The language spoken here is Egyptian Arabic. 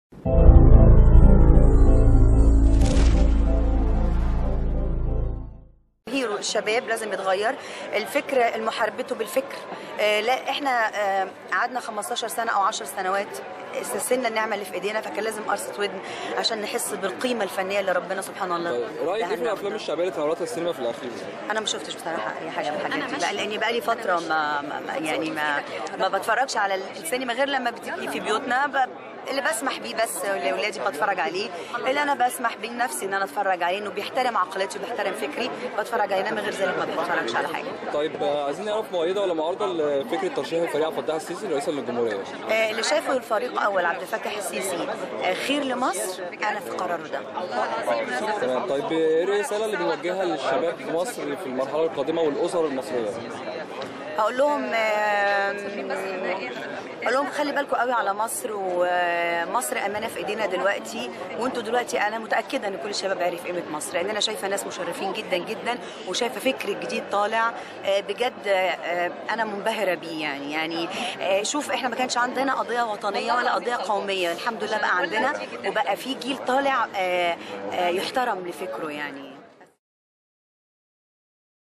هيرو الشباب لازم يتغير الفكر المحاربته بالفكر آه، لا احنا آه، قعدنا 15 سنه او 10 سنوات استسهلنا النعمه اللي في ايدينا فكان لازم قرصه ودن عشان نحس بالقيمه الفنيه اللي ربنا سبحانه الله طيب رايك ايه في دهنا. الافلام الشعبيه اللي تناولتها السينما في الاخير؟ انا ما شفتش بصراحه اي حاجه من الحاجات دي بقى لاني بقى لي فتره ما, ما ما- يعني ما ما بتفرجش على السينما غير لما بتبقي في بيوتنا ب... اللي بسمح بيه بس لاولادي بتفرج عليه اللي انا بسمح بيه لنفسي ان انا اتفرج عليه انه بيحترم عقليتي وبيحترم فكري بتفرج عليه انما غير ذلك ما بتفرجش على حاجه طيب آه، عايزين نعرف مؤيده ولا معارضه لفكره ترشيح الفريق عبد الفتاح السيسي رئيسا للجمهوريه؟ آه، اللي شايفه الفريق اول عبد الفتاح السيسي آه، خير لمصر انا في قراره ده تمام طيب ايه الرساله اللي بنوجهها للشباب في مصر في المرحله القادمه والاسر المصريه؟ هقول لهم آم، اقول لهم خلي بالكم قوي على مصر ومصر امانه في ايدينا دلوقتي وانتوا دلوقتي انا متاكده ان كل الشباب عارف قيمه مصر لان انا شايفه ناس مشرفين جدا جدا وشايفه فكر جديد طالع آه، بجد آه، انا منبهره بيه يعني يعني آه، شوف احنا ما كانش عندنا قضيه وطنيه ولا قضيه قوميه الحمد لله بقى عندنا وبقى في جيل طالع آه، آه، يحترم لفكره يعني